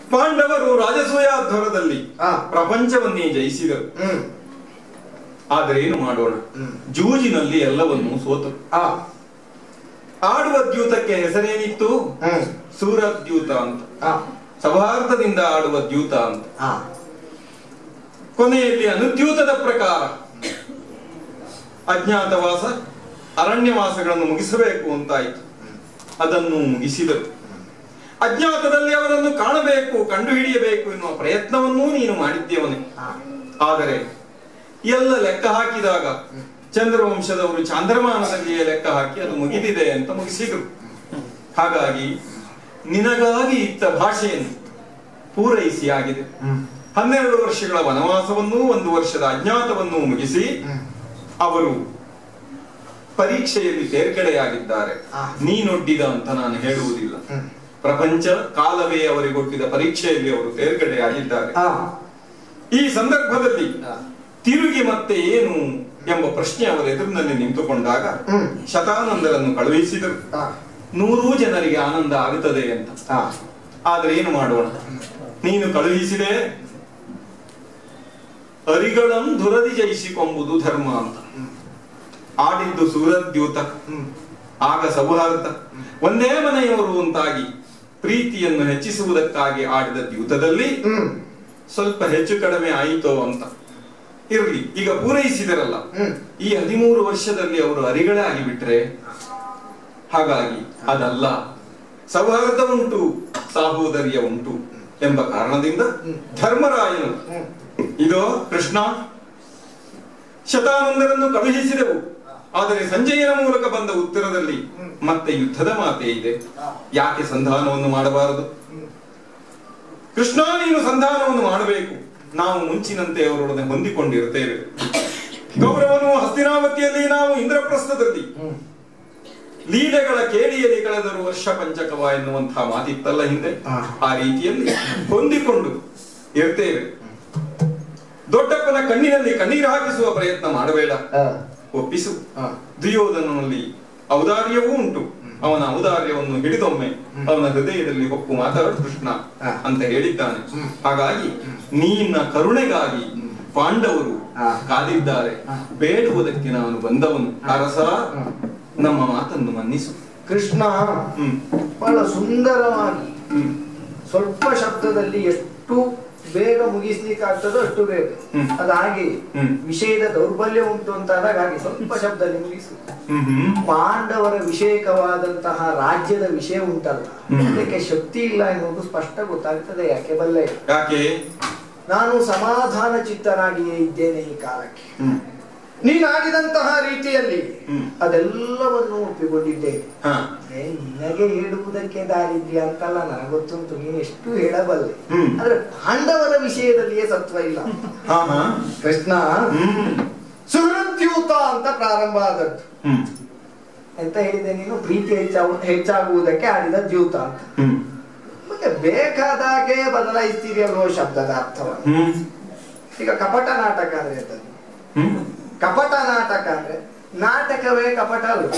ಪಾಂಡವರು ರಾಜಸೂಯಾಧ್ವರದಲ್ಲಿ ಹಾ. ಪ್ರಪಂಚವನ್ನೇ ಜಯಿಸಿದರು ಹ್ಮ್ ಆದರೆ ಏನು ಮಾಡೋಣ ಹ್ಮ್. ಜೂಜಿನಲ್ಲಿ ಎಲ್ಲವನ್ನೂ ಸೋತರು ಆ ಆಡುವ ದ್ಯೂತಕ್ಕೆ ಹೆಸರೇನಿತ್ತು ಹ್ಮ್ ಸೂರದ್ಯೂತ ಅಂತ ಆ ಸೌಹಾರ್ದದಿಂದ ಆಡುವ ದ್ಯೂತ ಅಂತ ಆ ಕೊನೆಯಲ್ಲಿ ಅನುದ್ಯೂತದ ಪ್ರಕಾರ ಅಜ್ಞಾತವಾಸ ಅರಣ್ಯವಾಸಗಳನ್ನು ಮುಗಿಸಬೇಕು ಅಂತಾಯಿತು ಅದನ್ನು ಮುಗಿಸಿದರು ಅಜ್ಞಾತದಲ್ಲಿ ಅವರನ್ನು ಕಾಣಬೇಕು ಕಂಡುಹಿಡಿಯಬೇಕು ಎನ್ನುವ ಪ್ರಯತ್ನವನ್ನೂ ನೀನು ಮಾಡಿದ್ದೇವನೇ ಆ ಆದರೆ ಎಲ್ಲ ಲೆಕ್ಕ ಹಾಕಿದಾಗ ಚಂದ್ರವಂಶದವರು ಚಾಂದ್ರಮಾನದಲ್ಲಿಯೇ ಲೆಕ್ಕ ಹಾಕಿ ಅದು ಮುಗಿದಿದೆ ಅಂತ ಮುಗಿಸಿದರು ಹಾಗಾಗಿ ನಿನಗಾಗಿ ಇತ್ತ ಭಾಷೆಯನ್ನು ಪೂರೈಸಿ ಆಗಿದೆ ಹ್ಮ್ ಹನ್ನೆರಡು ವರ್ಷಗಳ ವನವಾಸವನ್ನೂ ಒಂದು ವರ್ಷದ ಅಜ್ಞಾತವನ್ನೂ ಮುಗಿಸಿ ಹ್ಮ್ ಅವರು ಪರೀಕ್ಷೆಯಲ್ಲಿ ತೇರ್ಗಡೆಯಾಗಿದ್ದಾರೆ ಆ. ನೀನೊಡ್ಡಿದ ಅಂತ ನಾನು ಹೇಳುವುದಿಲ್ಲ ಹ್ಮ್ ಪ್ರಪಂಚ ಕಾಲವೇ ಅವರಿಗೊಡ್ಡಿದ ಪರೀಕ್ಷೆಯಲ್ಲಿ ಅವರು ತೇರ್ಗಡೆಯಾಗಿದ್ದಾರೆ ಆ ಈ ಸಂದರ್ಭದಲ್ಲಿ ಆ. ತಿರುಗಿ ಮತ್ತೆ ಏನು ಎಂಬ ಪ್ರಶ್ನೆ ಅವರ ಎದುರಿನಲ್ಲಿ ನಿಂತುಕೊಂಡಾಗ ಹ್ಮ್. ಶತಾನಂದರನ್ನು ಕಳುಹಿಸಿದರು ಆ ನೂರೂ ಜನರಿಗೆ ಆನಂದ ಆಗುತ್ತದೆ ಅಂತ ಆ ಆದ್ರೆ ಏನು ಮಾಡೋಣ ನೀನು ಕಳುಹಿಸಿದೆ ಅರಿಗಳಂ ದುರದಿ ಜಯಿಸಿಕೊಂಬುದು ಧರ್ಮ ಅಂತ ಆಡಿದ್ದು ಸೂರದ್ಯೂತ ಹ್ಮ್ ಆಗ ಸೌಹಾರ್ದ ಒಂದೇ ಮನೆಯವರು ಅಂತಾಗಿ ಪ್ರೀತಿಯನ್ನು ಹೆಚ್ಚಿಸುವುದಕ್ಕಾಗಿ ಆಡಿದ ದ್ಯೂತದಲ್ಲಿ ಹ್ಮ್ ಸ್ವಲ್ಪ ಹೆಚ್ಚು ಕಡಿಮೆ ಆಯಿತೋ ಅಂತ ಇರಲಿ ಈಗ ಪೂರೈಸಿದರಲ್ಲ ಹ್ಮ್ ಈ ಹದಿಮೂರು ವರ್ಷದಲ್ಲಿ ಅವರು ಅರಿಗಳೇ ಆಗಿಬಿಟ್ರೆ ಹಾಗಾಗಿ ಅದಲ್ಲ ಸೌಹಾರ್ದ ಉಂಟು ಸಾಹೋದರ್ಯ ಉಂಟು ಎಂಬ ಕಾರಣದಿಂದ ಧರ್ಮರಾಯನು ಹ್ಮ್ ಇದೋ ಕೃಷ್ಣ ಶತಾನಂದರನ್ನು ಕಳುಹಿಸಿದೆವು ಆದರೆ ಸಂಜಯನ ಮೂಲಕ ಬಂದ ಉತ್ತರದಲ್ಲಿ ಮತ್ತೆ ಯುದ್ಧದ ಮಾತೆ ಇದೆ ಯಾಕೆ ಸಂಧಾನವನ್ನು ಮಾಡಬಾರದು ಕೃಷ್ಣ ನೀನು ಸಂಧಾನವನ್ನು ಮಾಡಬೇಕು ನಾವು ಮುಂಚಿನಂತೆ ಅವರೊಡನೆ ಹೊಂದಿಕೊಂಡಿರುತ್ತೇವೆ ಕೌರವನು ಹಸ್ತಿನಾವತಿಯಲ್ಲಿ ನಾವು ಇಂದ್ರಪ್ರಸ್ಥದಲ್ಲಿ ಹ್ಮ್ ಲೀಲೆಗಳ ಕೇಳಿಯಲ್ಲಿ ಕಳೆದರು ವರ್ಷ ಪಂಚಕವ ಎನ್ನುವಂತಹ ಮಾತಿತ್ತಲ್ಲ ಹಿಂದೆ ಹಾ. ಆ ರೀತಿಯಲ್ಲಿ ಹೊಂದಿಕೊಂಡು ಇರ್ತೇವೆ ದೊಡ್ಡಪ್ಪನ ಕಣ್ಣಿನಲ್ಲಿ ಕಣ್ಣೀರು ಹಾಕಿಸುವ ಪ್ರಯತ್ನ ಮಾಡಬೇಡ ಆ ಒಪ್ಪಿಸು ಆ ದುರ್ಯೋಧನನಲ್ಲಿ ಔದಾರ್ಯವೂ ಉಂಟು ಅವನ ಔದಾರ್ಯವನ್ನು ಹಿಡಿದೊಮ್ಮೆ ಅವನ ಹೃದಯದಲ್ಲಿ ಹೊಕ್ಕು ಮಾತಾಡು ಕೃಷ್ಣ ಹಾ. ಅಂತ ಹೇಳಿದ್ದಾನೆ ಹ್ಮ್. ಹಾಗಾಗಿ ನಿನ್ನ ಕರುಣೆಗಾಗಿ ಪಾಂಡವರು ಹಾ. ಕಾದಿದ್ದಾರೆ ಹಾ. ಬೇಡುವುದಕ್ಕೆ ನಾನು ಬಂದವನು ಅರಸ ಹ್ಮ್. ನಮ್ಮ ಮಾತನ್ನು ಮನ್ನಿಸು ಕೃಷ್ಣ ಹ್ಮ್ ಬಹಳ ಸುಂದರವಾಗಿ ಹ್ಮ್ ಸ್ವಲ್ಪ ಶಬ್ದದಲ್ಲಿ ಎಷ್ಟು ಬೇಗ ಮುಗಿಸ್ಲಿಕ್ಕೆ ಆಗ್ತದೋ ಅಷ್ಟು ಬೇಗ ಹ್ಮ್. ಅದು ಹಾಗೆ ಹ್ಮ್. ವಿಷಯದ ದೌರ್ಬಲ್ಯ ಉಂಟು ಅಂತಾದಾಗ ಹಾಗೆ ಸ್ವಲ್ಪ ಶಬ್ದದಲ್ಲಿ ಮುಗಿಸು ಹ್ಮ್ ಹ್ಮ್ ಪಾಂಡವರ ವಿಷಯಕವಾದಂತಹ ರಾಜ್ಯದ ವಿಷಯ ಉಂಟಲ್ಲ ಹ್ಮ್. ಅದಕ್ಕೆ ಶಕ್ತಿ ಇಲ್ಲ ಎನ್ನುವುದು ಸ್ಪಷ್ಟ ಗೊತ್ತಾಗ್ತದೆ ಯಾಕೆ ಬಲ್ಲೆ ಯಾಕೆ ನಾನು ಸಮಾಧಾನ ಚಿತ್ತನಾಗಿಯೇ ಇದ್ದೇನೆ ಈ ಕಾಲಕ್ಕೆ ಹ್ಮ್ ನೀನಾಡಿದಂತಹ ರೀತಿಯಲ್ಲಿ ಹ್ಮ್. ಅದೆಲ್ಲವನ್ನು ಒಪ್ಪಿಕೊಂಡಿದ್ದೇನೆ ಹಾ ಏ, ನಿನಗೆ ಹೇಳುವುದಕ್ಕೆ ದಾರಿದ್ರ್ಯ ಅಂತಲ್ಲ ನನಗೆ ಗೊತ್ತುಂಟು ನೀನು ಎಷ್ಟು ಹೇಳಬಲ್ಲೆ ಹ್ಮ್. ಆದ್ರೆ ಪಾಂಡವರ ವಿಷಯದಲ್ಲಿಯೇ ಸತ್ವ ಇಲ್ಲ ಹಾ ಹಾ ಕೃಷ್ಣ ಹ್ಮ್ ಸುಹೃದ್ಯೂತ ಅಂತ ಪ್ರಾರಂಭ ಆದದ್ದು ಹ್ಮ್ ಎಂತ ಹೇಳಿದೆ ನೀನು ಪ್ರೀತಿ ಹೆಚ್ಚಾಗು ಹೆಚ್ಚಾಗುವುದಕ್ಕೆ ಆಡಿದ ದ್ಯೂತ ಅಂತ ಹ್ಮ್ ಮತ್ತೆ ಬೇಕಾದಾಗೆ ಬದಲಾಯಿಸ್ತೀರಿ ಅಲ್ವೋ ಶಬ್ದದ ಅರ್ಥವನ್ನು ಹ್ಮ್ ಈಗ ಕಪಟ ನಾಟಕ ಅಂದ್ರೆ ಎಂತದ್ದು ಹ್ಮ್ ಕಪಟ ನಾಟಕ ಅಂದ್ರೆ ನಾಟಕವೇ ಕಪಟ ಅಲ್ಲ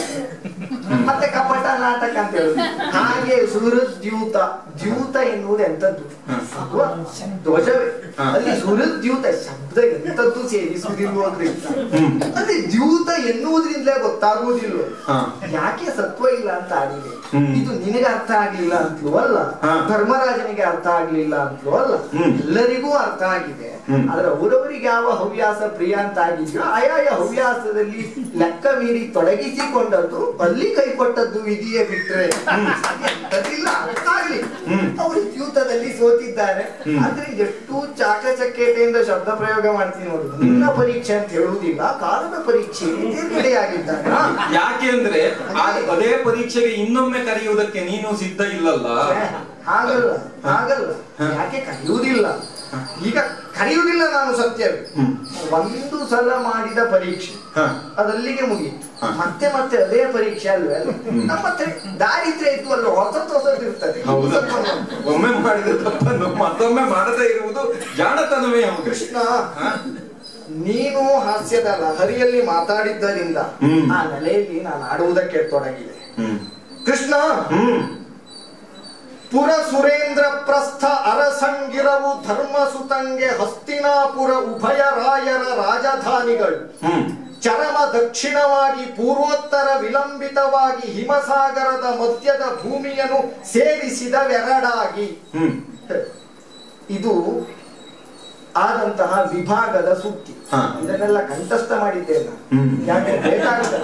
ಮತ್ತೆ ಕಪಟ ನಾಟಕ ಅಂತ ಹೇಳುದು ಹಾಗೆ ಸುಹೃದ್ಯೂತ ದ್ಯೂತ ಎನ್ನುವುದು ಎಂತದ್ದು ಹ್ಮ್. ಅಥವಾ ಧ್ವಜವೇ ಹಾ. ಅಲ್ಲಿ ಸುಹೃದ್ಯೂತ ಶಬ್ದ ಎಂತದ್ದು ಸೇರಿಸುವುದಿಲ್ವೋ ಅದ್ರಿಂದ ಹ್ಮ್. ಅಲ್ಲಿ ದ್ಯೂತ ಎನ್ನುವುದ್ರಿಂದಲೇ ಗೊತ್ತಾಗುವುದಿಲ್ವೋ ಹಾ ಯಾಕೆ ಸತ್ವ ಇಲ್ಲ ಅಂತ ಆಡಿದೆ ಹ್ಮ್. ಇದು ನಿನಗೆ ಅರ್ಥ ಆಗ್ಲಿಲ್ಲ ಅಂತಲೂ ಅಲ್ಲ ಹಾ. ಧರ್ಮರಾಜನಿಗೆ ಅರ್ಥ ಆಗ್ಲಿಲ್ಲ ಅಂತಲೂ ಅಲ್ಲ ಹ್ಮ್. ಎಲ್ಲರಿಗೂ ಅರ್ಥ ಆಗಿದೆ ಹ್ಮ್. ಆದ್ರೆ ಅವರವರಿಗೆ ಯಾವ ಹವ್ಯಾಸ ಪ್ರಿಯ ಅಂತ ಆಗಿದೆಯೋ ಆಯಾಯ ಹವ್ಯಾಸದಲ್ಲಿ ಲೆಕ್ಕ ಮೀರಿ ತೊಡಗಿಸಿಕೊಂಡದ್ದು ಅಲ್ಲಿ ಕೈ ಕೊಟ್ಟದ್ದು ವಿಧಿಯೇ ಬಿಟ್ರೆ ಅದಿಲ್ಲ ಅರ್ಥ ಆಗ್ಲಿ ಹ್ಮ್. ಅವರು ದ್ಯೂತದಲ್ಲಿ ಸೋತಿದ್ದಾರೆ ಹ್ಮ್. ಆದ್ರೆ ಎಷ್ಟು ಚಾಕಚಕ್ಯತೆಯಿಂದ ಶಬ್ದ ಪ್ರಯೋಗ ಮಾಡ್ತೀನಿ ನೋಡುದು ನಿನ್ನ ಪರೀಕ್ಷೆ ಅಂತ ಹೇಳುವುದಿಲ್ಲ ಕಾಲದ ಪರೀಕ್ಷೆ ತೇರ್ಗಡೆಯಾಗಿದ್ದಾರೆ ಹಾ. ಯಾಕೆ ಅಂದ್ರೆ ಆ- ಅದೇ ಪರೀಕ್ಷೆಗೆ ಇನ್ನೊಮ್ಮೆ ಕರೆಯುವುದಕ್ಕೆ ನೀನು ಸಿದ್ಧ ಇಲ್ಲಲ್ಲ ಹಾಗಲ್ಲ ಹಾಗಲ್ಲ ಹ. ಯಾಕೆ ಕರೆಯುವುದಿಲ್ಲ ಈಗ ಕರೆಯುವುದಿಲ್ಲ ನಾನು ಸತ್ಯವೇ ಹ್ಮ್. ಒಂದು ಸಲ ಮಾಡಿದ ಪರೀಕ್ಷೆ ಹ. ಅದಲ್ಲಿಗೆ ಮುಗೀತು ಹ. ಮತ್ತೆ ಮತ್ತೆ ಅದೇ ಪರೀಕ್ಷೆ ಅಲ್ವೇ ಅಲ್ಲ ನಮ್ಮ ಹತ್ರ ದಾರಿದ್ರ್ಯ ಇತ್ತು ಅಲ್ಲ ಹೊಸತ್ ಹೊಸದು ಇರ್ತದೆ ಹೌದು ಸ್ವಲ್ಪ ನೋಡಿ. ಒಮ್ಮೆ ಮಾಡಿದ ತಪ್ಪನ್ನು ಮತ್ತೊಮ್ಮೆ ಮಾಡದೇ ಇರುವುದು ಜಾಣತನವೇ ಹೌದು ಕೃಷ್ಣ ಹ? ನೀನು ಹಾಸ್ಯದ ಲಹರಿಯಲ್ಲಿ ಮಾತಾಡಿದ್ದರಿಂದ ಹ್ಮ್. ಆ ನೆಲೆಯಲ್ಲಿ ನಾನು ಆಡುವುದಕ್ಕೆ ತೊಡಗಿದೆ ಹ್ಮ್ ಕೃಷ್ಣ ಹ್ಮ್ ಪುರ ಸುರೇಂದ್ರ ಪ್ರಸ್ಥ ಅರಸ ಸಂಗಿರವು ಧರ್ಮಸುತಂಗೆ ಹಸ್ತಿನಾಪುರ ಉಭಯ ರಾಯರ ರಾಜಧಾನಿಗಳು ಹ್ಮ್ ಚರಮ ದಕ್ಷಿಣವಾಗಿ ಪೂರ್ವೋತ್ತರ ವಿಲಂಬಿತವಾಗಿ ಹಿಮಸಾಗರದ ಮಧ್ಯದ ಭೂಮಿಯನ್ನು ಸೇರಿಸಿದವೆರಡಾಗಿ ಹ್ಮ್ ಇದು ಆದಂತಹ ವಿಭಾಗದ ಸೂಕ್ತಿ ಹಾ. ಇದನ್ನೆಲ್ಲ ಕಂಠಸ್ಥ ಮಾಡಿದ್ದೇನೆ ಹ್ಮ್. ಯಾಕೆ ಬೇಕಾಗುತ್ತೆ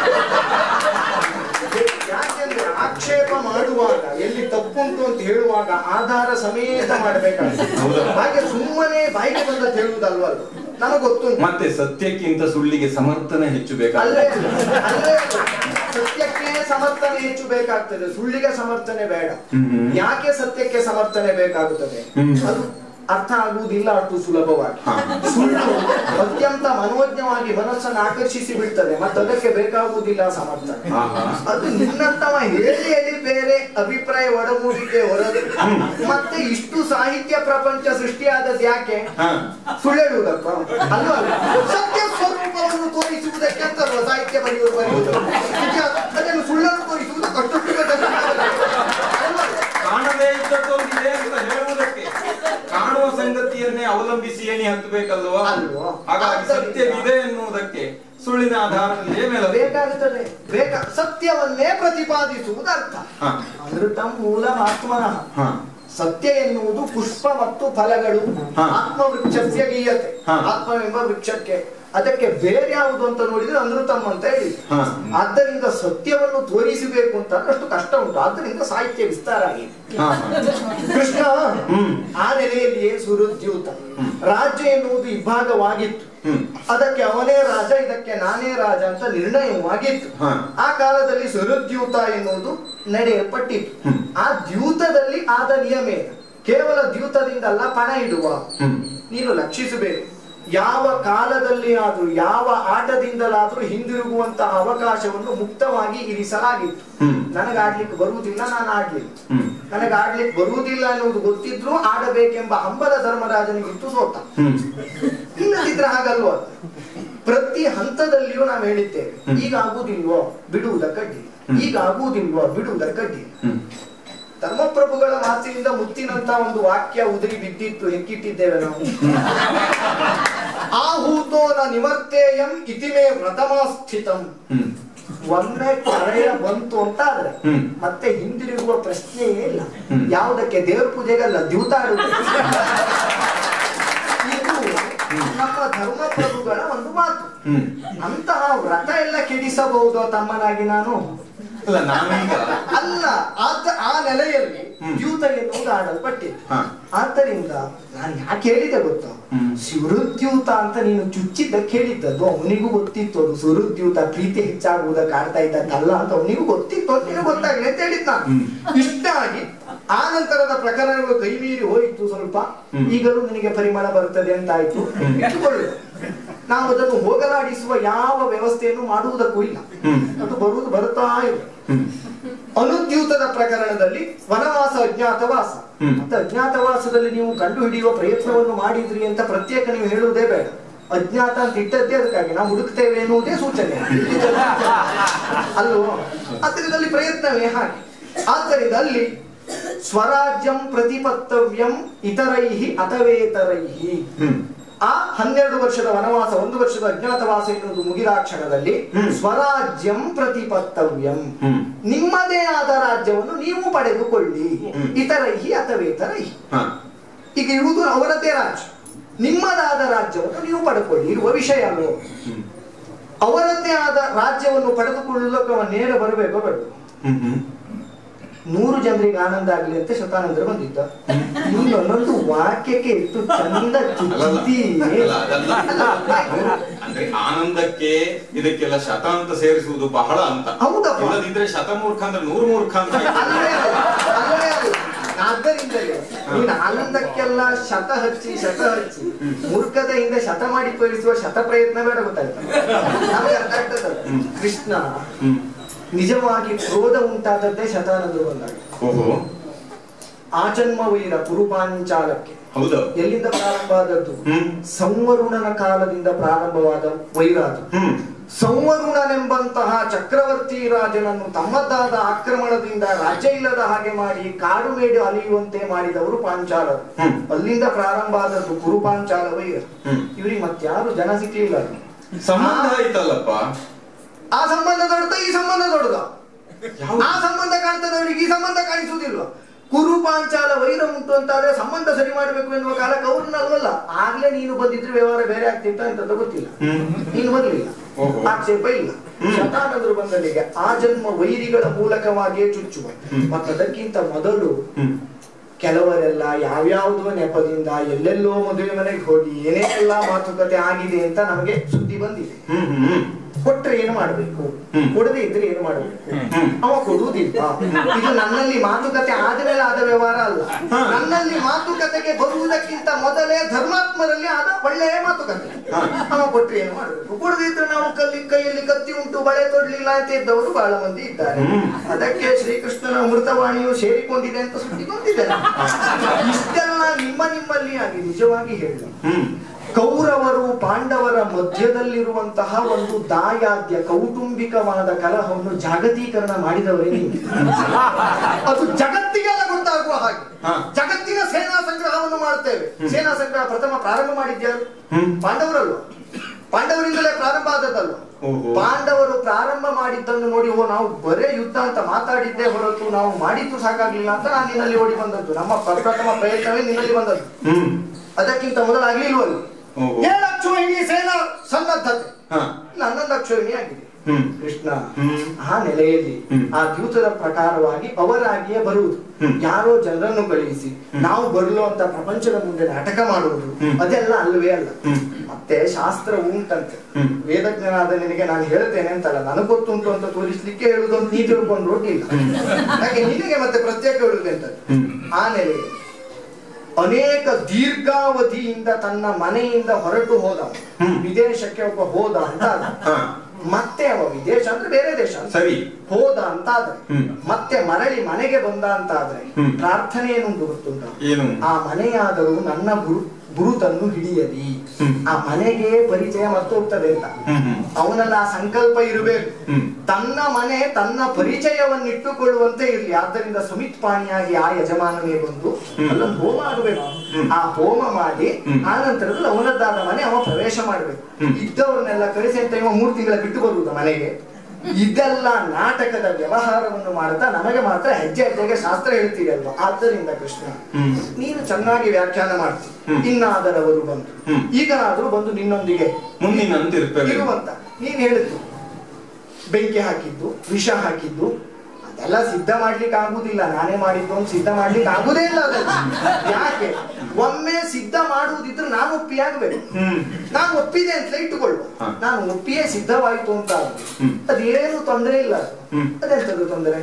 ಯಾಕೆಂದ್ರೆ ಆಕ್ಷೇಪ ಮಾಡುವಾಗ ಎಲ್ಲಿ ತಪ್ಪುಂಟು ಅಂತ ಹೇಳುವಾಗ ಆಧಾರ ಸಮೇತ ಮಾಡಬೇಕಾಗುತ್ತೆ ಹೌದಾ? ಹಾಗೆ ಸುಮ್ಮನೆ ಬಾಯಿಗೆ ಬಂದದ್ದು ಹೇಳುವುದಲ್ವಲ್ಲ ನನಗೆ ಗೊತ್ತುಂಟು ಮತ್ತೆ ಸತ್ಯಕ್ಕಿಂತ ಸುಳ್ಳಿಗೆ ಸಮರ್ಥನೆ ಹೆಚ್ಚು ಅಲ್ಲೇ ಬೇಕಾಗುತ್ತೆ ಅಲ್ಲೇ ಸತ್ಯಕ್ಕೆ ಸಮರ್ಥನೆ ಹೆಚ್ಚು ಬೇಕಾಗ್ತದೆ ಸುಳ್ಳಿಗೆ ಸಮರ್ಥನೆ ಬೇಡ ಹ್ಮ್. ಯಾಕೆ ಸತ್ಯಕ್ಕೆ ಸಮರ್ಥನೆ ಬೇಕಾಗುತ್ತದೆ ಹ್ಮ್. ಅದು ಅರ್ಥ ಆಗುವುದಿಲ್ಲ ಅಷ್ಟು ಸುಲಭವಾಗಿ ಹಾ. ಸುಳ್ಳು ಅತ್ಯಂತ ಮನೋಜ್ಞವಾಗಿ ಮನಸ್ಸನ್ನು ಆಕರ್ಷಿಸಿ ಬಿಡ್ತದೆ ಮತ್ತೆ ಅದಕ್ಕೆ ಬೇಕಾಗುವುದಿಲ್ಲ ಸಮರ್ಥನೆ ಆಹಾ. ಅದು ನಿನ್ನಂತವ ಹೇಳಿ ಹೇಳಿ ಬೇರೆ ಅಭಿಪ್ರಾಯ ಒಡಮೂಡಿಕೆ ಹೊರದು ಮತ್ತೆ ಇಷ್ಟು ಸಾಹಿತ್ಯ ಪ್ರಪಂಚ ಸೃಷ್ಟಿಯಾದದ್ದು ಯಾಕೆ ಹಾ ಸುಳ್ಳು ಹೇಳುವುದಪ್ಪ ಅಲ್ವಾ ಸತ್ಯ ಸ್ವರೂಪವನ್ನು ತೋರಿಸುವುದಕ್ಕೆ ಅಂತ ಅಲ್ವಾ ಸಾಹಿತ್ಯ ಬರೆಯುವುದು ಬರೆಯುವುದು ನಿಜ, ಅದನ್ನು ಸುಳ್ಳನ್ನು ತೋರಿಸುವುದು ಕಷ್ಟುಟ್ಟು ಕಾಣದೇ ಇದ್ದದ್ದೊಂದಿದೆ ಅಂತ ಹೇಳುವುದಕ್ಕೆ ಕಾಣುವ ಸಂಗತಿಯನ್ನೇ ಅವಲಂಬಿಸಿ ಎಣಿ ಹತ್ತಬೇಕಲ್ವಾ ಅಲ್ವಾ? ಹಾಗಾಗಿ ಆದ್ದರಿಂದ- ಸತ್ಯವಿದೆ ಎನ್ನುವುದಕ್ಕೆ ಸುಳ್ಳಿನ ಆಧಾರದಲ್ಲೇ ಮೇಲೆ ಬೇಕಾಗುತ್ತದೆ ಬೇಕ ಸತ್ಯವನ್ನೇ ಪ್ರತಿಪಾದಿಸುವುದು ಅರ್ಥ ಹಾ ಅಮೃತ ಮೂಲ ಆತ್ಮನಃ ಹಾ ಸತ್ಯ ಎನ್ನುವುದು ಪುಷ್ಪ ಮತ್ತು ಫಲಗಳು ಹಾ. ಆತ್ಮವೃಕ್ಷಸ್ಯ ಗೀಯತೆ ಹಾ. ಆತ್ಮವೆಂಬ ವೃಕ್ಷಕ್ಕೆ ಅದಕ್ಕೆ ಬೇರೆ ಯಾವುದು ಅಂತ ನೋಡಿದ್ರೆ ಅಮೃತಂ ಅಂತ ಹೇಳಿ ಹಾ. ಆದ್ದರಿಂದ ಸತ್ಯವನ್ನು ತೋರಿಸಬೇಕು ಅಂತ ಅಷ್ಟು ಕಷ್ಟ ಉಂಟು ಆದ್ದರಿಂದ ಸಾಹಿತ್ಯ ವಿಸ್ತಾರ ಆಗಿದೆ ಹಾ ಕೃಷ್ಣ ಹ್ಮ್. ಆ ನೆಲೆಯಲ್ಲಿಯೇ ಸುರುದ್ಯೂತ ರಾಜ್ಯ ಎನ್ನುವುದು ಇಬ್ಬಾಗವಾಗಿತ್ತು ಹ್ಮ್. ಅದಕ್ಕೆ ಅವನೇ ರಾಜ ಇದಕ್ಕೆ ನಾನೇ ರಾಜ ಅಂತ ನಿರ್ಣಯವಾಗಿತ್ತು ಹಾ. ಆ ಕಾಲದಲ್ಲಿ ಸುರುದ್ಯೂತ ಎನ್ನುವುದು ನಡೆಯಲ್ಪಟ್ಟಿತ್ತು ಹ್ಮ್. ಆ ದ್ಯೂತದಲ್ಲಿ ಆದ ನಿಯಮ ಏನು? ಕೇವಲ ದ್ಯೂತದಿಂದಲ್ಲ ಪಣ ಇಡುವ ಹ್ಮ್. ನೀನು ಲಕ್ಷಿಸಬೇಕು ಯಾವ ಕಾಲದಲ್ಲಿ ಆದ್ರೂ ಯಾವ ಆಟದಿಂದಲಾದ್ರೂ ಹಿಂದಿರುಗುವಂತಹ ಅವಕಾಶವನ್ನು ಮುಕ್ತವಾಗಿ ಇರಿಸಲಾಗಿತ್ತು ಹ್ಮ್. ನನಗೆ ಆಡ್ಲಿಕ್ಕೆ ಬರುವುದಿಲ್ಲ ನಾನು ಆಡ್ಲಿಲ್ಲ ಹ್ಮ್. ನನಗೆ ಆಡ್ಲಿಕ್ಕೆ ಬರುವುದಿಲ್ಲ ಅನ್ನುವುದು ಗೊತ್ತಿದ್ರು ಆಡಬೇಕೆಂಬ ಹಂಬಲ ಧರ್ಮರಾಜನಿಗಿತ್ತು ಸೋತ ಹ್ಮ್. ಇಲ್ಲದಿದ್ರೆ ಹಾಗಲ್ವ ಪ್ರತಿ ಹಂತದಲ್ಲಿಯೂ ನಾವು ಹೇಳಿದ್ದೇವೆ ಹ್ಮ್. ಈಗ ಆಗುವುದಿಲ್ವೋ ಬಿಡುವುದಕ್ಕಡ್ಡಿ ಹ್ಮ್. ಈಗ ಆಗುವುದಿಲ್ವೋ ಬಿಡುವುದಕ್ಕಡ್ಡಿ ಹ್ಮ್. ಧರ್ಮಪ್ರಭುಗಳ ಮಾತಿನಿಂದ ಮುತ್ತಿನಂತ ಒಂದು ವಾಕ್ಯ ಉದುರಿ ಬಿದ್ದಿತ್ತು ಹೆಕ್ಕಿಟ್ಟಿದ್ದೇವೆ ನಾವು ಆಹೂತೋನ ನಿವರ್ತೇಯಂ ಇತಿಮೇ ವ್ರತಮಾಸ್ಥಿತಂ ಹ್ಮ್. ಒಮ್ಮೆ ಕರೆಯ ಬಂತು ಅಂತ ಆದ್ರೆ ಹ್ಮ್. ಮತ್ತೆ ಹಿಂದಿರುಗುವ ಪ್ರಶ್ನೆಯೇ ಇಲ್ಲ ಹ್ಮ್. ಯಾವುದಕ್ಕೆ ದೇವ್ರ ಪೂಜೆಗಲ್ಲ ದ್ಯೂತಾಡುತ್ತೆ ಇದು ನಮ್ಮ ಧರ್ಮಪ್ರಭುಗಳ ಒಂದು ಮಾತು ಹ್ಮ್. ಅಂತಹ ವ್ರತ ಎಲ್ಲ ಕೆಡಿಸಬಹುದು ತಮ್ಮನಾಗಿ ನಾನು ಅಲ್ಲ ನಾನೀಗ ಅಲ್ಲ ಆತ ಆ ನೆಲೆಯಲ್ಲಿ ಹ್ಮ್. ದ್ಯೂತ ಎನ್ನುವುದು ಆಡಲ್ಪಟ್ಟಿತ್ತು ಹಾ. ಆದ್ದರಿಂದ ನಾನು ಯಾಕೆ ಹೇಳಿದೆ ಗೊತ್ತಾ ಹ್ಮ್. ಸುರುದ್ಯೂತ ಅಂತ ನೀನು ಚುಚ್ಚಿದ್ದಕ್ಕೆ ಹೇಳಿದ್ದದು ಅವನಿಗೂ ಗೊತ್ತಿತ್ತು ಅದು ಸುರುದ್ಯೂತ ಪ್ರೀತಿ ಹೆಚ್ಚಾಗುವುದಕ್ಕೆ ಆಡ್ತಾ ಇದ್ದದ್ದಲ್ಲ ಅಂತ ಅವನಿಗೂ ಗೊತ್ತಿತ್ತು ಅಂತ ನಿನಗೆ ಗೊತ್ತಾಗಲಿ ಅಂತ ಹೇಳಿದ್ ನಾನು ಹ್ಮ್. ಇಷ್ಟಾಗಿ ಆ ನಂತರದ ಪ್ರಕರಣಗಳು ಕೈ ಮೀರಿ ಹೋಯಿತು ಸ್ವಲ್ಪ ಹ್ಮ್. ಈಗಲೂ ನಿನಗೆ ಪರಿಮಳ ಬರುತ್ತದೆ ಅಂತ ಆಯ್ತು ಇಟ್ಟುಕೊಳ್ಳು ನಾವು ಅದನ್ನು ಹೋಗಲಾಡಿಸುವ ಯಾವ ವ್ಯವಸ್ಥೆಯನ್ನು ಮಾಡುವುದಕ್ಕೂ ಇಲ್ಲ ಹ್ಮ್. ಅದು ಬರುವುದು ಬರುತ್ತಾ ಇದೆ ಹ್ಮ್. ಅನುದ್ಯೂತದ ಪ್ರಕರಣದಲ್ಲಿ ವನವಾಸ ಅಜ್ಞಾತವಾಸ ಹ್ಮ್. ಮತ್ತೆ ಅಜ್ಞಾತವಾಸದಲ್ಲಿ ನೀವು ಕಂಡು ಹಿಡಿಯುವ ಪ್ರಯತ್ನವನ್ನು ಮಾಡಿದ್ರಿ ಅಂತ ಪ್ರತ್ಯೇಕ ನೀವು ಹೇಳುವುದೇ ಬೇಡ ಅಜ್ಞಾತ ಅಂತ ಇಟ್ಟದ್ದೇ ಅದಕ್ಕಾಗಿ ನಾವು ಹುಡುಕ್ತೇವೆ ಎನ್ನುವುದೇ ಸೂಚನೆ ಅಲ್ವೋ ಅದರಲ್ಲಿ ಪ್ರಯತ್ನವೇ ಹಾಗೆ ಆದ್ದರಿಂದ ಅಲ್ಲಿ ಸ್ವರಾಜ್ಯಂ ಪ್ರತಿಪತ್ತವ್ಯಂ ಇತರೈಹಿ ಅಥವೇತರೈಹಿ ಹ್ಮ್. ಆ ಹನ್ನೆರಡು ವರ್ಷದ ವನವಾಸ ಒಂದು ವರ್ಷದ ಅಜ್ಞಾತವಾಸ ಎನ್ನುವುದು ಮುಗಿದ ಕ್ಷಣದಲ್ಲಿ ಹ್ಮ್. ಸ್ವರಾಜ್ಯಂ ಪ್ರತಿಪತ್ತವ್ಯಂ ಹ್ಮ್. ನಿಮ್ಮದೇ ಆದ ರಾಜ್ಯವನ್ನು ನೀವು ಪಡೆದುಕೊಳ್ಳಿ ಹ್ಮ್. ಇತರೈಹಿ ಅಥವೇತರೈಹಿ ಹಾ. ಈಗ ಇರುವುದು ಅವರದ್ದೇ ರಾಜ್ಯ ನಿಮ್ಮದಾದ ರಾಜ್ಯವನ್ನು ನೀವು ಪಡೆದುಕೊಳ್ಳಿ ಇರುವ ವಿಷಯ ಅಲ್ವೋ ಹ್ಮ್. ಅವರದ್ದೇ ಆದ ರಾಜ್ಯವನ್ನು ಪಡೆದುಕೊಳ್ಳುವುದಕ್ಕೆ ಅವ ನೇರ ಬರಬೇಕೋ ಬೇಡ ಹ್ಮ್. ಹ್ಮ್. ನೂರು ಜನರಿಗೆ ಆನಂದ ಆಗಲಿ ಅಂತ ಶತಾನಂದರು ಬಂದಿದ್ದ ಇನ್ನೊಂದೊಂದು ವಾಕ್ಯಕ್ಕೆ ಎಷ್ಟು ಚಂದ ಚುಚ್ಚಿ ಅಲ್ಲ, ಅದಲ್ಲ. ಅಂದ್ರೆ ಆನಂದಕ್ಕೆ ಇದಕ್ಕೆಲ್ಲ ಶತಾಂತ ಸೇರಿಸುವುದು ಬಹಳ ಅಂತ ಹೌದಪ್ಪ. ಇಲ್ಲದಿದ್ರೆ ಶತಮೂರ್ಖ ಅಂದ್ರೆ ನೂರು ಮೂರ್ಖ ಅಂತ ಅಲ್ಲೇ ಅದು, ಅಲ್ಲೇ ಅದು. ಆದ್ದರಿಂದಲೇ ನೀನು ಆನಂದಕ್ಕೆಲ್ಲ ಶತ ಹಚ್ಚಿ ಶತ ಹಚ್ಚಿ ಮೂರ್ಖತೆಯಿಂದ ಶತ ಮಾಡಿ ತೋರಿಸುವ ಶತ ಪ್ರಯತ್ನ ಬೇಡ ಗೊತ್ತಾಯ್ತಾ ನಮಗೆ ಅರ್ಥ ಆಗ್ತದೆ ಹ್ಮ್. ಕೃಷ್ಣ ಹ್ಮ್. ನಿಜವಾಗಿ ಕ್ರೋಧ ಉಂಟಾದದ್ದೇ ಶತಾನಂದರು ಬಂದಾಗ ಓಹೋ ಆಚನ್ಮ ವೈರ ಕುರುಪಾಂಚಾಲಕ್ಕೆ ಹೌದಾ ಎಲ್ಲಿಂದ ಪ್ರಾರಂಭ ಆದದ್ದು ಹ್ಮ್ ಸಂವರುಣನ ಕಾಲದಿಂದ ಪ್ರಾರಂಭವಾದ ವೈರಾದು ಹ್ಮ್ ಸಂವರುಣನೆಂಬಂತಹ ಚಕ್ರವರ್ತಿ ರಾಜನನ್ನು ತಮ್ಮದಾದ ಆಕ್ರಮಣದಿಂದ ರಾಜ್ಯ ಇಲ್ಲದ ಹಾಗೆ ಮಾಡಿ ಕಾಡು ಮೇಡು ಅಲಿಯುವಂತೆ ಮಾಡಿದವರು ಪಾಂಚಾಲರು ಹ್ಮ್. ಅಲ್ಲಿಂದ ಪ್ರಾರಂಭ ಆದದ್ದು ಕುರು ಪಾಂಚಾಲ ವೈರ ಹ್ಮ್. ಇವ್ರಿಗೆ ಮತ್ಯಾರು ಜನ ಸಿಕ್ಲಿಲ್ಲ ಸಂಬಂಧ ಆಯ್ತಲ್ಲಪ್ಪ ಆ ಸಂಬಂಧ ದೊಡ್ಡದ ಈ ಸಂಬಂಧ ದೊಡ್ಡದ ಯಾವ್ದು? ಆ ಸಂಬಂಧ ಕಾಣ್ತದವರಿಗೆ ಈ ಸಂಬಂಧ ಕಾಣಿಸುವುದಿಲ್ವ ಕುರು ಪಾಂಚಾಲ ವೈರ ಉಂಟು ಅಂತಾದ್ರೆ ಸಂಬಂಧ ಸರಿ ಮಾಡಬೇಕು ಎನ್ನುವ ಕಾಲಕ್ಕೆ ಅವ್ರನ್ನಲ್ವಲ್ಲ ಆಗ್ಲೇ ನೀನು ಬಂದಿದ್ರೆ ವ್ಯವಹಾರ ಬೇರೆ ಆಗ್ತಿತ್ತ ಅಂತದ್ದು ಗೊತ್ತಿಲ್ಲ ಹ್ಮ್ ನೀನು ಬರ್ಲಿಲ್ಲ ಓಹೋ. ಆಕ್ಷೇಪ ಇಲ್ಲ ಹ್ಮ್. ಶತಾನಂದರು ಬಂದಲ್ಲಿಗೆ ಆ ಜನ್ಮ ವೈರಿಗಳ ಮೂಲಕವಾಗಿಯೇ ಚುಚ್ಚುವ ಹ್ಮ್. ಮತ್ತದಕ್ಕಿಂತ ಮೊದಲು ಹ್ಮ್ ಕೆಲವರೆಲ್ಲ ಯಾವ್ಯಾವುದೋ ನೆಪದಿಂದ ಎಲ್ಲೆಲ್ಲೋ ಮದುವೆ ಮನೆಗೆ ಹೋಗಿ ಏನೇನೆಲ್ಲ ಮಾತುಕತೆ ಆಗಿದೆ ಅಂತ ನಮಗೆ ಸುದ್ದಿ ಬಂದಿದೆ ಹ್ಮ್ ಹ್ಮ್ ಕೊಟ್ರೆ ಏನು ಮಾಡಬೇಕು ಹ್ಮ್. ಕೊಡದೆ ಇದ್ರೆ ಏನು ಮಾಡಬೇಕು ಹ್ಮ್. ಅವ ಕೊಡುವುದಿಲ್ಲ ಇದು ನನ್ನಲ್ಲಿ ಮಾತುಕತೆ ಆದ್ಮೇಲೆ ಆದ ವ್ಯವಹಾರ ಅಲ್ಲ ಹಾ. ನನ್ನಲ್ಲಿ ಮಾತುಕತೆಗೆ ಬರುವುದಕ್ಕಿಂತ ಮೊದಲೇ ಧರ್ಮಾತ್ಮರಲ್ಲಿ ಆದ ಒಳ್ಳೆಯ ಮಾತುಕತೆ ಹಾ. ಅವ ಕೊಟ್ರೆ ಏನು ಮಾಡಬೇಕು ಕೊಡದೆ ಇದ್ರೆ ನಾವು ಕಲ್ಲಿ ಕೈಯಲ್ಲಿ ಕತ್ತಿ ಉಂಟು ಬಳೆ ತೊಡ್ಲಿಲ್ಲ ಅಂತ ಇದ್ದವರು ಬಹಳ ಮಂದಿ ಇದ್ದಾರೆ ಹ್ಮ್. ಅದಕ್ಕೆ ಶ್ರೀಕೃಷ್ಣನ ಮೃತವಾಣಿಯು ಸೇರಿಕೊಂಡಿದೆ ಅಂತ ಸುದ್ದಿ ಬಂದಿದೆ ಇಷ್ಟೆಲ್ಲ ನಿಮ್ಮ ನಿಮ್ಮಲ್ಲಿ ಆಗಿ ನಿಜವಾಗಿ ಹೇಳಿ ಹ್ಮ್ ಕೌರವರು ಪಾಂಡವರ ಮಧ್ಯದಲ್ಲಿರುವಂತಹ ಒಂದು ದಾಯಾದ್ಯ ಕೌಟುಂಬಿಕವಾದ ಕಲಹವನ್ನು ಜಾಗತೀಕರಣ ಮಾಡಿದವರೇ ನೀವು ಅದು ಜಗತ್ತಿಗೆಲ್ಲ ಗೊತ್ತಾಗುವ ಹಾಗೆ ಹಾ. ಜಗತ್ತಿನ ಸೇನಾ ಸಂಗ್ರಹವನ್ನು ಮಾಡುತ್ತೇವೆ ಸೇನಾ ಸಂಗ್ರಹ ಪ್ರಥಮ ಪ್ರಾರಂಭ ಮಾಡಿದ್ಯಾರು ಹ್ಮ್. ಪಾಂಡವರಲ್ವ ಪಾಂಡವರಿಂದಲೇ ಪ್ರಾರಂಭ ಆದದ್ದಲ್ವ ಓಹೋ. ಪಾಂಡವರು ಪ್ರಾರಂಭ ಮಾಡಿದ್ದನ್ನು ನೋಡಿ ಓ ನಾವು ಬರೇ ಯುದ್ಧ ಅಂತ ಮಾತಾಡಿದ್ದೇ ಹೊರತು ನಾವು ಮಾಡಿದ್ದು ಸಾಕಾಗ್ಲಿಲ್ಲ ಅಂತ ನಾನು ನಿನ್ನಲ್ಲಿ ಓಡಿ ಬಂದದ್ದು ನಮ್ಮ ಪ್ರಪ್ರಥಮ ಪ್ರಯತ್ನವೇ ನಿನ್ನಲ್ಲಿ ಬಂದದ್ದು ಹ್ಮ್ ಅದಕ್ಕಿಂತ ಮೊದಲಾಗ್ಲಿಲ್ವಲ್ಲಿ ಓಹೋ. ಏಳು ಅಕ್ಷೋಹಿಣಿ ಸೇನಾ ಸನ್ನದ್ಧತೆ ಹಾ ಇಲ್ಲ ಹನ್ನೊಂದು ಅಕ್ಷೋಹಿಣಿ ಆಗಿದೆ ಹ್ಮ್ ಕೃಷ್ಣ ಹ್ಮ್. ಆ ನೆಲೆಯಲ್ಲಿ ಹ್ಮ್. ಆ ದ್ಯೂತದ ಪ್ರಕಾರವಾಗಿ ಅವರಾಗಿಯೇ ಬರುವುದು ಹ್ಮ್. ಯಾರೋ ಜನರನ್ನು ಕಳುಹಿಸಿ ನಾವು ಬರಲು ಅಂತ ಪ್ರಪಂಚದ ಮುಂದೆ ನಾಟಕ ಮಾಡುವುದು ಹ್ಮ್. ಅದೆಲ್ಲ ಅಲ್ವೇ ಅಲ್ಲ ಹ್ಮ್. ಮತ್ತೆ ಶಾಸ್ತ್ರ ಉಂಟಂತೆ ಹ್ಮ್. ವೇದಜ್ಞನಾದ ನಿನಗೆ ನಾನು ಹೇಳ್ತೇನೆ ಅಂತಲ್ಲ ನನಗೆ ಗೊತ್ತುಂಟು ಅಂತ ತೋರಿಸ್ಲಿಕ್ಕೆ ಹೇಳುದು ಅಂತ ನೀ ತಿಳ್ಕೊಂಡು ಇಲ್ಲ ಯಾಕೆ ನಿನಗೆ ಮತ್ತೆ ಪ್ರತ್ಯೇಕ ಹೇಳುದು ಅಂತ ಹ್ಮ್. ಆ ನೆಲೆಯಲ್ಲಿ ಅನೇಕ ದೀರ್ಘಾವಧಿಯಿಂದ ತನ್ನ ಮನೆಯಿಂದ ಹೊರಟು ಹೋದ ಹ್ಮ್. ವಿದೇಶಕ್ಕೆ ಒಬ್ಬ ಹೋದ ಅಂತ ಆದ. ಹಾ ಮತ್ತೆ ಅವ ವಿದೇಶ ಅಂದ್ರೆ ಬೇರೆ ದೇಶ ಅಂತ. ಸರಿ ಹೋದ ಅಂತ ಆದ್ರೆ ಹ್ಮ್. ಮತ್ತೆ ಮರಳಿ ಮನೆಗೆ ಬಂದ ಅಂತ ಆದ್ರೆ ಹ್ಮ್. ಪ್ರಾರ್ಥನೆ ಏನುಂಟು ಗೊತ್ತುಂಟ ಏನು ಆ ಮನೆಯಾದರೂ ನನ್ನ ಗುರು ಗುರುತನ್ನು ಹಿಡಿಯಲಿ ಹ್ಮ್. ಆ ಮನೆಗೆ ಪರಿಚಯ ಮತ್ತೆ ಹೋಗ್ತದೆ ಅಂತ ಹ್ಮ್ ಹ್ಮ್ ಅವನಲ್ಲಿ ಆ ಸಂಕಲ್ಪ ಇರಬೇಕು ಹ್ಮ್. ತನ್ನ ಮನೆ ತನ್ನ ಪರಿಚಯವನ್ನಿಟ್ಟುಕೊಳ್ಳುವಂತೆ ಇರಲಿ ಆದ್ದರಿಂದ ಸುಮಿತ್ ಪಾಣಿಯಾಗಿ ಆ ಯಜಮಾನನೇ ಬಂದು ಹ್ಮ್. ಅಲ್ಲೊಂದು ಹೋಮ ಆಗಬೇಕು ಹ್ಮ್. ಆ ಹೋಮ ಮಾಡಿ ಹ್ಮ್. ಆ ನಂತರದಲ್ಲಿ ಅವನದ್ದಾದ ಮನೆ ಅವ ಪ್ರವೇಶ ಮಾಡಬೇಕು ಹ್ಮ್. ಇದ್ದವ್ರನ್ನೆಲ್ಲ ಕಳಿಸಿ ಅಂತ ಇವ ಮೂರು ತಿಂಗಳ ಬಿಟ್ಟು ಬರುವುದು ಮನೆಗೆ ಇದೆಲ್ಲ ನಾಟಕದ ವ್ಯವಹಾರವನ್ನು ಮಾಡ್ತಾ ನಮಗೆ ಮಾತ್ರ ಹೆಜ್ಜೆ ಹೆಜ್ಜೆಗೆ ಶಾಸ್ತ್ರ ಹೇಳ್ತೀರಿ ಅಲ್ವಾ ಆದ್ದರಿಂದ ಕೃಷ್ಣ ಹ್ಮ್. ನೀನು ಚೆನ್ನಾಗಿ ವ್ಯಾಖ್ಯಾನ ಮಾಡ್ತಿ ಹ್ಮ್. ಇನ್ನಾದರವರು ಬಂದು ಹ್ಮ್. ಈಗನಾದ್ರೂ ಬಂದು ನಿನ್ನೊಂದಿಗೆ ಮುಂದಿನಂತೆ ಇರ್ತೇವೆ ಇರುವಂತ ನೀನ್ ಹೇಳಿದ್ದು ಬೆಂಕಿ ಹಾಕಿದ್ದು ವಿಷ ಹಾಕಿದ್ದು ಅದೆಲ್ಲ ಸಿದ್ಧ ಮಾಡ್ಲಿಕ್ಕೆ ಆಗುದಿಲ್ಲ ನಾನೇ ಮಾಡಿದ್ದು ಅಂತ ಸಿದ್ಧ ಮಾಡ್ಲಿಕ್ಕೆ ಆಗುದೇ ಇಲ್ಲ ಅದನ್ನು ಯಾಕೆ ಒಮ್ಮೆ ಸಿದ್ಧ ಮಾಡುವುದಿದ್ರೆ ನಾನು ಒಪ್ಪಿಯಾಗಬೇಕು ಹ್ಮ್ ನಾನು ಒಪ್ಪಿದೆ ಅಂತಲೇ ಇಟ್ಟುಕೊಳ್ಳು ಹಾ. ನಾನು ಒಪ್ಪಿಯೇ ಸಿದ್ಧವಾಯಿತು ಅಂತ ಆದ್ರೆ ಹ್ಮ್. ಅದೇನು ತೊಂದರೆ ಇಲ್ಲ ಅದು. ಹ್ಮ್. ಅದೆಂತದ್ದು ತೊಂದರೆ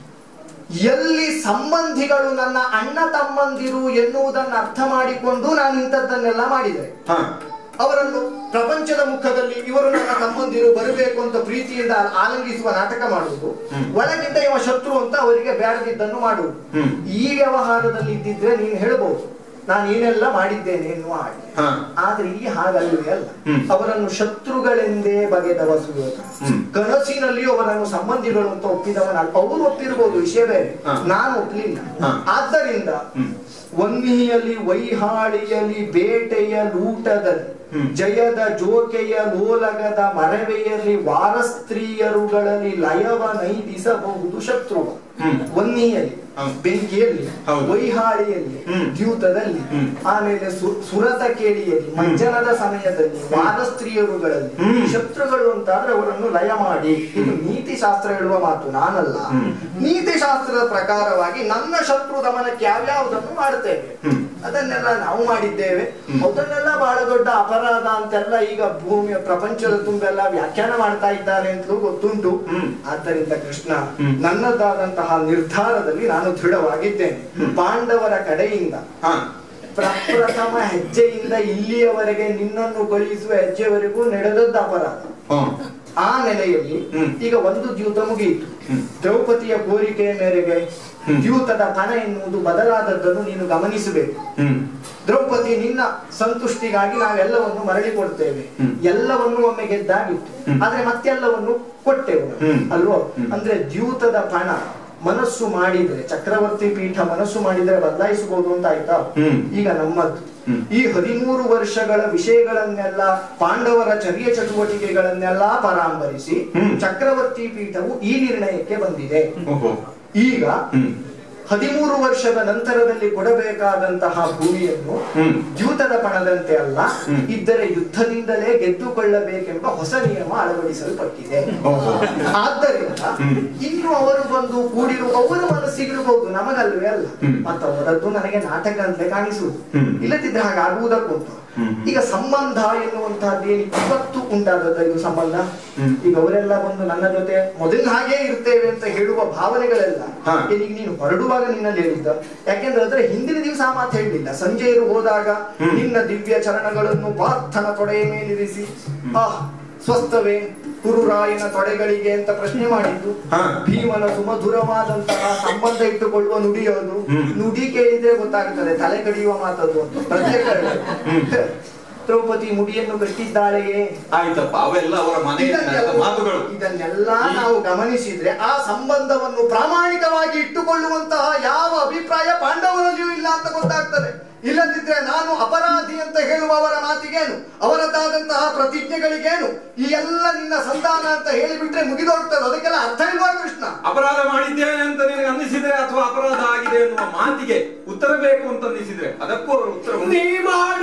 ಎಲ್ಲಿ ಸಂಬಂಧಿಗಳು ನನ್ನ ಅಣ್ಣ ತಮ್ಮಂದಿರು ಎನ್ನುವುದನ್ನು ಅರ್ಥ ಮಾಡಿಕೊಂಡು ನಾನು ಇಂಥದ್ದನ್ನೆಲ್ಲ ಮಾಡಿದೆ ಹಾ ಅವರನ್ನು ಪ್ರಪಂಚದ ಮುಖದಲ್ಲಿ ಇವರು ನನ್ನ ತಮ್ಮಂದಿರು ಬರಬೇಕು ಅಂತ ಪ್ರೀತಿಯಿಂದ ಆಲಂಗಿಸುವ ನಾಟಕ ಮಾಡುವುದು ಹ್ಮ್. ಒಳಗಿಂದ ಇವ ಶತ್ರು ಅಂತ ಅವರಿಗೆ ಬೇಡದಿದ್ದನ್ನು ಮಾಡುವುದು ಹ್ಮ್. ಈ ವ್ಯವಹಾರದಲ್ಲಿ ಇದ್ದಿದ್ರೆ ನೀನು ಹೇಳ್ಬಹುದು ನಾನು ಏನೆಲ್ಲ ಮಾಡಿದ್ದೇನೆ ಎನ್ನುವ ಹಾಗೆ ಹಾ ಆದ್ರೆ ಇಲ್ಲಿ ಹಾಗಲ್ಲವೇ ಅಲ್ಲ ಹ್ಮ್. ಅವರನ್ನು ಶತ್ರುಗಳೆಂದೇ ಬಗೆದವ ಸುಯೋಧ ಹ್ಮ್. ಕನಸಿನಲ್ಲಿಯೂ ಅವರನ್ನು ಸಂಬಂಧಿಗಳು ಅಂತ ಒಪ್ಪಿದವನ ಅವರು ಒಪ್ಪಿರ್ಬೋದು ವಿಷಯ ಬೇರೆ ಹಾ. ನಾನು ಒಪ್ಪಲಿಲ್ಲ ಹಾ. ಆದ್ದರಿಂದ ಹ್ಮ್. ವನ್ನಿಯಲ್ಲಿ ವೈಹಾಳಿಯಲಿ ಬೇಟೆಯ ಲೂಟದಲ್ಲಿ ಹ್ಮ್. ಜಯದ ಜೋಕೆಯ ಲೋಲಗದ ಮರವೆಯಲ್ಲಿ ವಾರಸ್ತ್ರೀಯರುಗಳಲ್ಲಿ ಲಯವ ನೈದಿಸಬಹುದು ಶತ್ರು ಹ್ಮ್. ವನ್ನಿಯಲ್ಲಿ ಹೌದು. ಬೆಂಕಿಯಲ್ಲಿ ಹೌದು. ವೈಹಾಳಿಯಲ್ಲಿ ಹ್ಮ್. ದ್ಯೂತದಲ್ಲಿ ಹ್ಮ್. ಆಮೇಲೆ ಸು- ಸುರತ ಕೇಳಿಯಲ್ಲಿ ಮಂಜನದ ಸಮಯದಲ್ಲಿ ವಾರಸ್ತ್ರೀಯರುಗಳಲ್ಲಿ ಹ್ಮ್. ಈ ಶತ್ರುಗಳು ಅಂತಾದ್ರೆ ಅವರನ್ನು ಲಯ ಮಾಡಿ ಇದು ನೀತಿ ಶಾಸ್ತ್ರ ಹೇಳುವ ಮಾತು ನಾನಲ್ಲ ಹ್ಮ್. ನೀತಿ ಶಾಸ್ತ್ರದ ಪ್ರಕಾರವಾಗಿ ನನ್ನ ಶತ್ರು ದಮನಕ್ಕೆ ಯಾವ್ಯಾವುದನ್ನು ಮಾಡುತ್ತೇವೆ ಹ್ಮ್. ಅದನ್ನೆಲ್ಲ ನಾವು ಮಾಡಿದ್ದೇವೆ ಹ್ಮ್. ಅದನ್ನೆಲ್ಲ ಬಹಳ ದೊಡ್ಡ ಅಪರಾಧ ಅಂತೆಲ್ಲ ಈಗ ಭೂಮಿಯ ಪ್ರಪಂಚದ ತುಂಬೆಲ್ಲ ವ್ಯಾಖ್ಯಾನ ಮಾಡ್ತಾ ಇದ್ದಾರೆ ಅಂತಲೂ ಗೊತ್ತುಂಟು ಹ್ಮ್. ಆದ್ದರಿಂದ ಕೃಷ್ಣ ಹ್ಮ್. ನನ್ನದಾದಂತಹ ನಿರ್ಧಾರದಲ್ಲಿ ನಾನು ದೃಢವಾಗಿದ್ದೇನೆ ಹ್ಮ್. ಪಾಂಡವರ ಕಡೆಯಿಂದ ಹಾ ಪ್ರಪ್ರಥಮ ಹೆಜ್ಜೆಯಿಂದ ಇಲ್ಲಿಯವರೆಗೆ ನಿನ್ನನ್ನು ಕಳುಹಿಸುವ ಹೆಜ್ಜೆವರೆಗೂ ನಡೆದದ್ದು ಅಪರಾಧ ಹಾ ಆ ನೆಲೆಯಲ್ಲಿ ಹ್ಮ್. ಈಗ ಒಂದು ದ್ಯೂತ ಮುಗಿಯಿತು ಹ್ಮ್. ದ್ರೌಪದಿಯ ಕೋರಿಕೆಯ ಮೇರೆಗೆ ಹ್ಮ್. ದ್ಯೂತದ ಪಣ ಎನ್ನುವುದು ಬದಲಾದದ್ದನ್ನು ನೀನು ಗಮನಿಸಬೇಕು ಹ್ಮ್ ದ್ರೌಪದಿ ನಿನ್ನ ಸಂತುಷ್ಟಿಗಾಗಿ ನಾವೆಲ್ಲವನ್ನು ಮರಳಿ ಕೊಡ್ತೇವೆ ಹ್ಮ್. ಎಲ್ಲವನ್ನು ಒಮ್ಮೆ ಗೆದ್ದಾಗಿತ್ತು ಹ್ಮ್. ಆದ್ರೆ ಮತ್ತೆಲ್ಲವನ್ನು ಕೊಟ್ಟೆವು ಹ್ಮ್. ಅಲ್ವೋ ಹ್ಮ್. ಅಂದ್ರೆ ದ್ಯೂತದ ಪಣ ಮನಸ್ಸು ಮಾಡಿದ್ರೆ ಚಕ್ರವರ್ತಿ ಪೀಠ ಮನಸ್ಸು ಮಾಡಿದ್ರೆ ಬದಲಾಯಿಸಬಹುದು ಅಂತ ಆಯ್ತಾ ಹ್ಮ್. ಈಗ ನಮ್ಮದ್ದು ಹ್ಮ್. ಈ ಹದಿಮೂರು ವರ್ಷಗಳ ವಿಷಯಗಳನ್ನೆಲ್ಲ ಪಾಂಡವರ ಚರ್ಯ ಚಟುವಟಿಕೆಗಳನ್ನೆಲ್ಲ ಪರಾಂಬರಿಸಿ ಹ್ಮ್. ಚಕ್ರವರ್ತಿ ಪೀಠವು ಈ ನಿರ್ಣಯಕ್ಕೆ ಬಂದಿದೆ ಓಹೋ ಈಗ ಹ್ಮ್ ಹದಿಮೂರು ವರ್ಷದ ನಂತರದಲ್ಲಿ ಕೊಡಬೇಕಾದಂತಹ ಭೂಮಿಯನ್ನು ಹ್ಮ್. ದ್ಯೂತದ ಪಣದಂತೆ ಅಲ್ಲ ಹ್ಮ್. ಇದ್ದರೆ ಯುದ್ಧದಿಂದಲೇ ಗೆದ್ದುಕೊಳ್ಳಬೇಕೆಂಬ ಹೊಸ ನಿಯಮ ಅಳವಡಿಸಲ್ಪಟ್ಟಿದೆ ಓಹೋ ಆದ್ದರಿಂದ ಹ್ಮ್. ಇನ್ನು ಅವರು ಬಂದು ಕೂಡಿರುವ ಅವರ ಮನಸ್ಸಿಗಿರಬಹುದು ನಮಗಲ್ವೇ ಅಲ್ಲ ಹ್ಮ್. ಮತ್ತು ಅವರದ್ದು ನನಗೆ ನಾಟಕ ಅಂತಲೇ ಕಾಣಿಸುವುದು ಹ್ಮ್. ಇಲ್ಲದಿದ್ರೆ ಹಾಗಾಗುವುದಕ್ಕುಂಟು ಹ್ಮ್. ಈಗ ಸಂಬಂಧ ಎನ್ನುವಂತಹದ್ದು ಏನು ಇವತ್ತು ಉಂಟಾದದ್ದು ಇದು ಸಂಬಂಧ ಹ್ಮ್. ಈಗ ಅವರೆಲ್ಲ ಬಂದು ನನ್ನ ಜೊತೆ ಮೊದಲಿನ ಹಾಗೇ ಇರ್ತೇವೆ ಅಂತ ಹೇಳುವ ಭಾವನೆಗಳೆಲ್ಲ ಹಾ. ಈಗ ನೀನು ಹೊರಡುವಾಗ ನಿನ್ನಲ್ಲಿ ಹೇಳಿದ್ದ ಯಾಕೆಂದ್ರೆ ಅದ್ರ ಹಿಂದಿನ ದಿವಸ ಆ ಮಾತು ಹೇಳಲಿಲ್ಲ ಸಂಜೆಯರು ಹೋದಾಗ ಹ್ಮ್. ನಿನ್ನ ದಿವ್ಯ ಚರಣಗಳನ್ನು ಪಾರ್ಥನ ತೊಡೆಯ ಮೇಲಿರಿಸಿ ಆಹ್ ಸ್ವಸ್ಥವೇ ಕುರುರಾಯನ ತೊಡೆಗಳಿಗೆ ಅಂತ ಪ್ರಶ್ನೆ ಮಾಡಿದ್ದು ಹಾ. ಭೀಮನ ಸುಮಧುರವಾದಂತಹ ಸಂಬಂಧ ಇಟ್ಟುಕೊಳ್ಳುವ ನುಡಿಯೋದು ಹ್ಮ್. ನುಡಿ ಕೇಳಿದ್ರೆ ಗೊತ್ತಾಗ್ತದೆ ತಲೆ ಕಡಿಯುವ ಮಾತದು ಅಂತ ಪ್ರತ್ಯೇಕ ಹೇಳು. ದ್ರೌಪದಿ ಮುಡಿಯನ್ನು ಕಟ್ಟಿದ್ದಾಳೆಯೇ ಆಯ್ತಪ್ಪ ಅವೆಲ್ಲ ಅವರ ಮನೆಯ ಇದನ್ನೆಲ್ಲ- ಮಾತುಗಳು ಇದನ್ನೆಲ್ಲ ನಾವು ಗಮನಿಸಿದ್ರೆ ಆ ಸಂಬಂಧವನ್ನು ಪ್ರಾಮಾಣಿಕವಾಗಿ ಇಟ್ಟುಕೊಳ್ಳುವಂತಹ ಯಾವ ಅಭಿಪ್ರಾಯ ಪಾಂಡವರಲ್ಲಿಯೂ ಇಲ್ಲ ಅಂತ ಗೊತ್ತಾಗ್ತದೆ ಇಲ್ಲದಿದ್ರೆ ನಾನು ಅಪರಾಧಿ ಅಂತ ಹೇಳುವವರ ಮಾತಿಗೇನು ಅವರದ್ದಾದಂತಹ ಪ್ರತಿಜ್ಞೆಗಳಿಗೇನು ಈ ಎಲ್ಲ ನಿನ್ನ ಸಂಧಾನ ಅಂತ ಹೇಳಿಬಿಟ್ರೆ ಮುಗಿದೋಗ್ತದೆ ಅದಕ್ಕೆಲ್ಲ ಅರ್ಥ ಇಲ್ವಾ ಕೃಷ್ಣ ಅಪರಾಧ ಮಾಡಿದ್ದೇನೆ ಅಂತ ನಿನಗೆ ಅನ್ನಿಸಿದ್ರೆ ಅಥವಾ ಅಪರಾಧ ಆಗಿದೆ ಎನ್ನುವ ಮಾತಿಗೆ ಉತ್ತರ ಬೇಕು ಅಂತ ಅನ್ನಿಸಿದ್ರೆ ಅದಕ್ಕೂ ಅವರು ಉತ್ತರ ನೀ ಮಾಡಿ